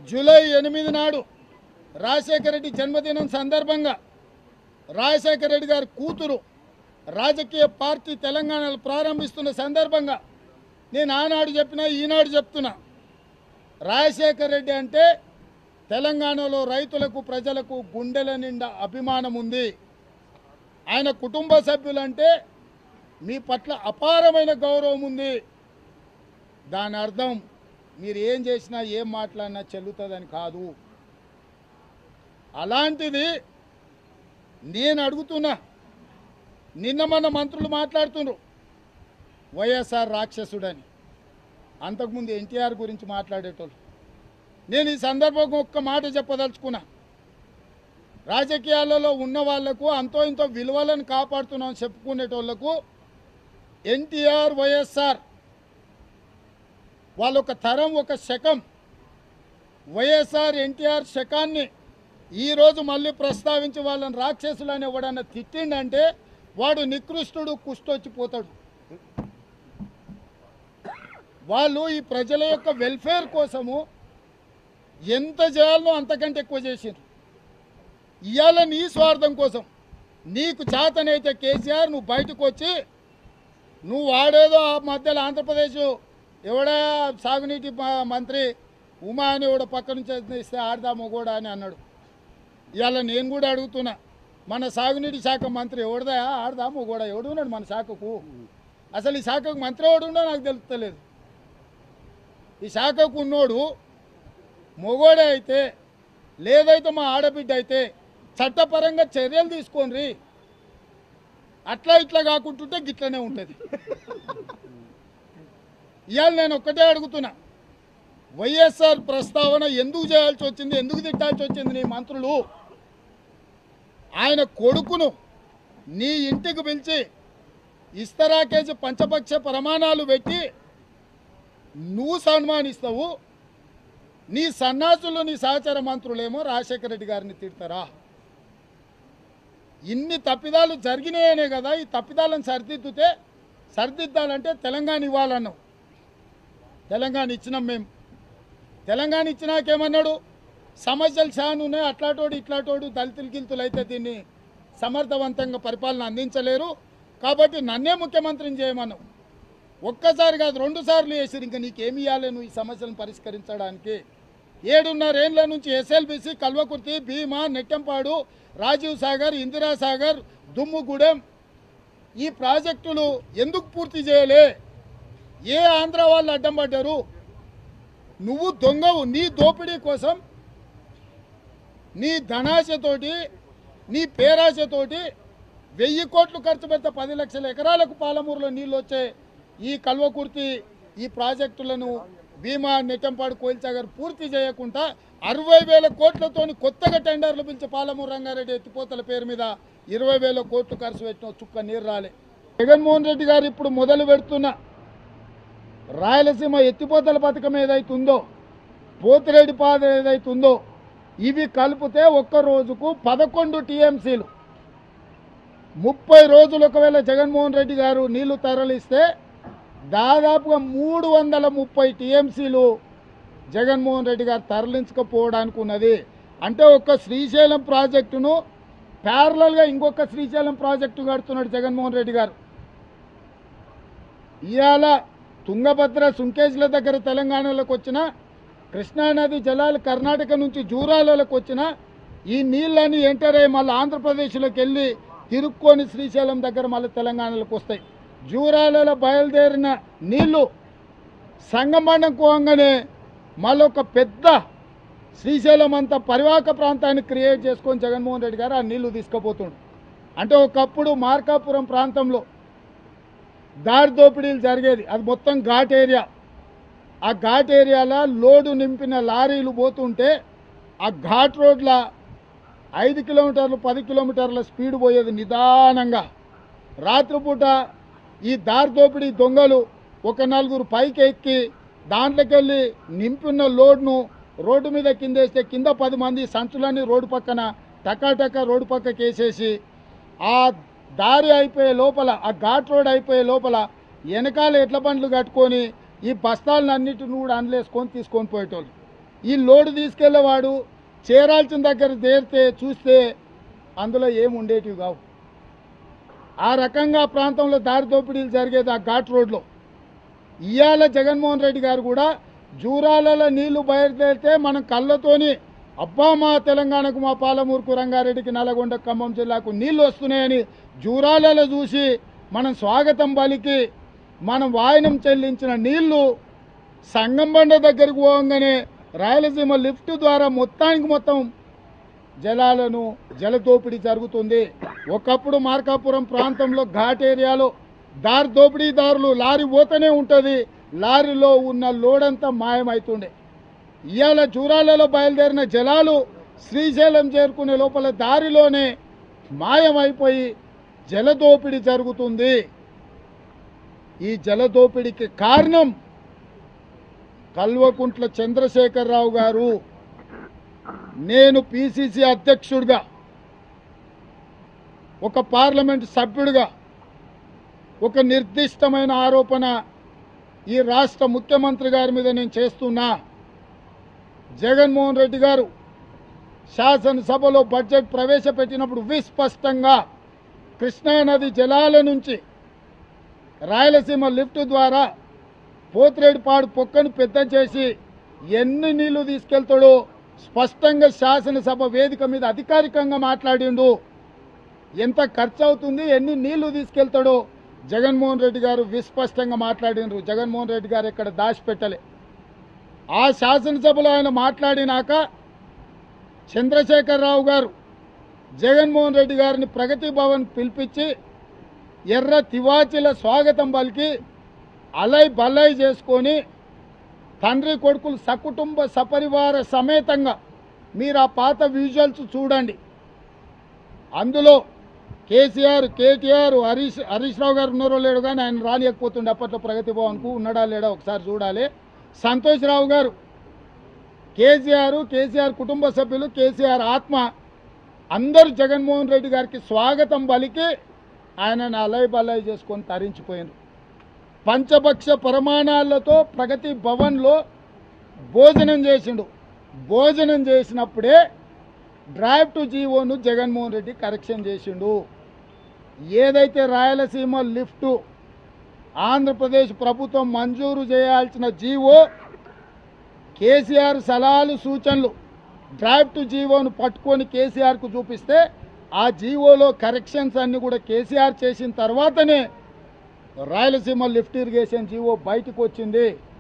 July ఎనిమిది నాడు రాజశేఖర రెడ్డి జన్మదినం సందర్భంగా రాజశేఖర రెడ్డి గారి కూతురు రాజకీయ పార్టీ తెలంగాణలో ప్రారంభిస్తున్న సందర్భంగా నేను ఆనాడు చెప్పినా ఈనాడు చెప్తున్నా రాజశేఖర రెడ్డి అంటే తెలంగాణలో రైతులకు ప్రజలకు గుండెల నిండా అభిమానం ఉంది ఆయన కుటుంబ సభ్యులంటే మీ పట్ల అపారమైన గౌరవం ఉంది దాని అర్థం మీరు ఏం చేసినా ఏం మాట్లాడినా చెల్లుతుందని కాదు అలాంటిది నేను అడుగుతున్నా నిన్న మన మంత్రులు మాట్లాడుతున్నారు వైఎస్ఆర్ రాక్షసుడని అంతకుముందు ఎన్టీఆర్ గురించి మాట్లాడేటోళ్ళు నేను ఈ సందర్భంగా ఒక్క మాట చెప్పదలుచుకున్నా రాజకీయాలలో ఉన్న వాళ్లకు అంతో ఇంతో విలువలను కాపాడుతున్నాం చెప్పుకునేటోళ్లకు ఎన్టీఆర్ వైఎస్ఆర్ వాళ్ళొక తరం ఒక శకం వైఎస్ఆర్ ఎన్టీఆర్ శకాన్ని ఈరోజు మళ్ళీ ప్రస్తావించి వాళ్ళని రాక్షసులని ఎవడన్నా తిట్టిండంటే వాడు నికృష్టుడు కుష్టొచ్చిపోతాడు వాళ్ళు ఈ ప్రజల యొక్క వెల్ఫేర్ కోసము ఎంత చేయాలనో అంతకంటే ఎక్కువ చేసిండ్రు ఇవాళ నీ స్వార్థం కోసం నీకు చేతనైతే కేసీఆర్ నువ్వు బయటకు వచ్చి నువ్వు వాడేదో ఆ మధ్యలో ఆంధ్రప్రదేశ్ ఎవడా సాగునీటి మ- మంత్రి ఉమా అని ఎవడో పక్క నుంచి ఇస్తే ఆడదాము కూడా అని అన్నాడు ఇవాళ నేను కూడా అడుగుతున్నా మన సాగునీటి శాఖ మంత్రి ఎవడదా ఆడదాము కూడా ఎవడు ఉన్నాడు మన శాఖకు అసలు ఈ శాఖకు మంత్రి ఎవడు ఉండో నాకు తెలుస్తలేదు ఈ శాఖకు ఉన్నోడు మొగోడే అయితే లేదైతే మా ఆడబిడ్డ అయితే చట్టపరంగా చర్యలు తీసుకోండి అట్లా ఇట్లా కాకుంటుంటే గిట్లనే ఉంటుంది ఇవాళ నేను ఒక్కటే అడుగుతున్నా వైఎస్ఆర్ ప్రస్తావన ఎందుకు చేయాల్సి వచ్చింది ఎందుకు తిట్టాల్సి వచ్చింది నీ మంత్రులు ఆయన కొడుకును నీ ఇంటికి పిలిచి ఇస్తరాకేసి పంచపక్ష ప్రమాణాలు పెట్టి నువ్వు సన్మానిస్తావు నీ సన్నాసులు నీ సహచర మంత్రులేమో రాజశేఖర రెడ్డి గారిని తిడతారా ఇన్ని తప్పిదాలు జరిగినాయనే కదా ఈ తప్పిదాలను సరిదిద్దుతే సరిదిద్దాలంటే తెలంగాణ ఇవ్వాలన్నావు తెలంగాణ ఇచ్చినాం మేము తెలంగాణ ఇచ్చినాకేమన్నాడు సమస్యలు చాలా ఉన్నాయి అట్లాటోడు ఇట్లాటోడు దళితులు గిల్తులు అయితే దీన్ని సమర్థవంతంగా పరిపాలన అందించలేరు కాబట్టి నన్నే ముఖ్యమంత్రిని చేయమన్నావు ఒక్కసారి కాదు రెండు సార్లు వేసారు ఇంకా నీకేమి ఇవ్వాలి నువ్వు ఈ సమస్యలను పరిష్కరించడానికి ఏడున్నరేళ్ల నుంచి ఎస్ఎల్బిసి కల్వకుర్తి భీమా నెట్టంపాడు రాజీవ్ సాగర్ ఇందిరా సాగర్ దుమ్ముగూడెం ఈ ప్రాజెక్టులు ఎందుకు పూర్తి చేయలే ఏ ఆంధ్ర వాళ్ళు అడ్డం పడ్డారు నువ్వు దొంగవు నీ దోపిడీ కోసం నీ ధనాశతోటి నీ పేరాశతోటి వెయ్యి కోట్లు ఖర్చు పెడితే పది లక్షల ఎకరాలకు పాలమూరులో నీళ్ళు వచ్చే ఈ కల్వకుర్తి ఈ ప్రాజెక్టులను భీమా నెట్టంపాడు కోయిల్సాగర్ పూర్తి చేయకుండా అరవై వేల కోట్లతోని కొత్తగా టెండర్లు పిలిచి పాలమూరు రంగారెడ్డి ఎత్తిపోతల పేరు మీద ఇరవై వేల కోట్లు ఖర్చు పెట్టిన చుక్క నీరు రాలే జగన్మోహన్ రెడ్డి గారు ఇప్పుడు మొదలు పెడుతున్న రాయలసీమ ఎత్తిపోతల పథకం ఏదైతుందో పోతిరెడ్డి పాద ఏదైతుందో ఇవి కలిపితే ఒక్క రోజుకు పదకొండు టీఎంసీలు ముప్పై రోజులు ఒకవేళ జగన్మోహన్ రెడ్డి గారు నీళ్లు తరలిస్తే దాదాపుగా మూడు వందల ముప్పై టీఎంసీలు జగన్మోహన్ రెడ్డి గారు తరలించకపోవడానికి ఉన్నది అంటే ఒక్క శ్రీశైలం ప్రాజెక్టును ప్యారలల్గా ఇంకొక శ్రీశైలం ప్రాజెక్టు కడుతున్నాడు జగన్మోహన్ రెడ్డి గారు ఇవాళ తుంగభద్ర సుంకేజ్ల దగ్గర తెలంగాణలోకి వచ్చిన కృష్ణానది జలాలు కర్ణాటక నుంచి జూరాలలోకి వచ్చిన ఈ నీళ్ళని ఎంటర్ అయ్యి మళ్ళీ ఆంధ్రప్రదేశ్లోకి వెళ్ళి తిరుక్కొని శ్రీశైలం దగ్గర మళ్ళీ తెలంగాణలోకి వస్తాయి జూరాలలో బయలుదేరిన నీళ్లు సంగమండం కోంగానే మళ్ళీ ఒక పెద్ద శ్రీశైలం అంతా పరివాహక ప్రాంతాన్ని క్రియేట్ చేసుకొని జగన్మోహన్ రెడ్డి గారు ఆ నీళ్లు తీసుకుపోతుండు అంటే ఒకప్పుడు మార్కాపురం ప్రాంతంలో దారి దోపిడీలు జరిగేది అది మొత్తం ఘాట్ ఏరియా ఆ ఘాట్ ఏరియాలో లోడు నింపిన లారీలు పోతుంటే ఆ ఘాట్ రోడ్ల ఐదు కిలోమీటర్లు పది కిలోమీటర్ల స్పీడ్ పోయేది నిదానంగా రాత్రిపూట ఈ దారి దోపిడీ దొంగలు ఒక నలుగురు పైకి ఎక్కి దాంట్లోకి వెళ్ళి నింపున్న లోడ్ను రోడ్డు మీద కిందేస్తే కింద పది మంది సంచులన్నీ రోడ్డు పక్కన టకాటక రోడ్డు పక్కకి వేసేసి ఆ దారి అయిపోయే లోపల ఆ ఘాట్ రోడ్ అయిపోయే లోపల వెనకాల ఎడ్ల బండ్లు కట్టుకొని ఈ బస్తాలను అన్నిటిని కూడా అండ్లేసుకొని తీసుకొని పోయేటోళ్ళు ఈ లోడు తీసుకెళ్ళేవాడు చేరాల్సిన దగ్గర చేరితే చూస్తే అందులో ఏం ఉండేటివి కావు ఆ రకంగా ఆ ప్రాంతంలో దారి దోపిడీలు జరిగేది ఆ ఘాట్ రోడ్లో ఇవాళ జగన్మోహన్ రెడ్డి గారు కూడా జూరాలలో నీళ్లు బయలుదేరితే మనం కళ్ళతోని అబ్బా మా తెలంగాణకు మా పాలమూరుకు రంగారెడ్డికి నల్గొండ ఖమ్మం జిల్లాకు నీళ్లు వస్తున్నాయని జూరాలలో చూసి మనం స్వాగతం పలికి మనం వాయనం చెల్లించిన నీళ్లు సంగంబండ దగ్గరకు పోగానే రాయలసీమ లిఫ్ట్ ద్వారా మొత్తానికి మొత్తం జలాలను జలదోపిడీ జరుగుతుంది ఒకప్పుడు మార్కాపురం ప్రాంతంలో ఘాట్ ఏరియాలో దారి దోపిడీదారులు లారీ పోతూనే ఉంటుంది లారీలో ఉన్న లోడంతా మాయమవుతుండే ఇవాళ జూరాలలో బయలుదేరిన జలాలు శ్రీశైలం చేరుకునే లోపల దారిలోనే మాయమైపోయి జలదోపిడీ జరుగుతుంది ఈ జలదోపిడీకి కారణం కల్వకుంట్ల చంద్రశేఖరరావు గారు నేను పిసిసి అధ్యక్షుడిగా ఒక పార్లమెంట్ సభ్యుడిగా ఒక నిర్దిష్టమైన ఆరోపణ ఈ రాష్ట్ర ముఖ్యమంత్రి గారి మీద నేను చేస్తున్నా జగన్మోహన్ రెడ్డి గారు శాసనసభలో బడ్జెట్ ప్రవేశపెట్టినప్పుడు విస్పష్టంగా కృష్ణానది జలాల నుంచి రాయలసీమ లిఫ్ట్ ద్వారా పోతిరెడ్డిపాడు పొక్కను పెద్ద చేసి ఎన్ని నీళ్లు తీసుకెళ్తాడో స్పష్టంగా శాసనసభ వేదిక మీద అధికారికంగా మాట్లాడిండు ఎంత ఖర్చు అవుతుంది ఎన్ని నీళ్లు తీసుకెళ్తాడో జగన్మోహన్ రెడ్డి గారు విస్పష్టంగా మాట్లాడిండ్రు జగన్మోహన్ రెడ్డి గారు ఇక్కడ దాచిపెట్టలే ఆ శాసనసభలో ఆయన మాట్లాడినాక చంద్రశేఖరరావు గారు జగన్మోహన్ రెడ్డి గారిని ప్రగతి భవన్ పిలిపించి ఎర్ర తివాచీల స్వాగతం పలికి అలై బలై చేసుకొని తండ్రి కొడుకులు సకుటుంబ సపరివార సమేతంగా మీరు ఆ పాత విజువల్స్ చూడండి అందులో కేసీఆర్ కేటీఆర్ హరీష్ హరీష్ రావు గారు ఉన్నారో లేడు కానీ ఆయన రానియకపోతుండే అప్పట్లో ప్రగతి భవన్కు ఉన్నాడా లేడా ఒకసారి చూడాలి సంతోష్ రావు గారు కేసీఆర్ కేసీఆర్ కుటుంబ సభ్యులు కేసీఆర్ ఆత్మ అందరూ జగన్మోహన్ రెడ్డి గారికి స్వాగతం పలికి ఆయనను అలై బలై చేసుకొని తరించిపోయినారు పంచభక్ష ప్రమాణాలతో ప్రగతి భవన్లో భోజనం చేసిండు భోజనం చేసినప్పుడే డ్రాఫ్ట్ జీవోను జగన్మోహన్ రెడ్డి కరెక్షన్ చేసిండు ఏదైతే రాయలసీమ లిఫ్ట్ ఆంధ్రప్రదేశ్ ప్రభుత్వం మంజూరు చేయాల్సిన జీవో కేసీఆర్ సలహాలు సూచనలు డ్రాఫ్ట్ జీవోను పట్టుకొని కేసీఆర్కు చూపిస్తే ఆ జీవోలో కరెక్షన్స్ అన్ని కూడా కేసీఆర్ చేసిన తర్వాతనే రాయలసీమ లిఫ్ట్ ఇరిగేషన్ జీవో బయటకు వచ్చింది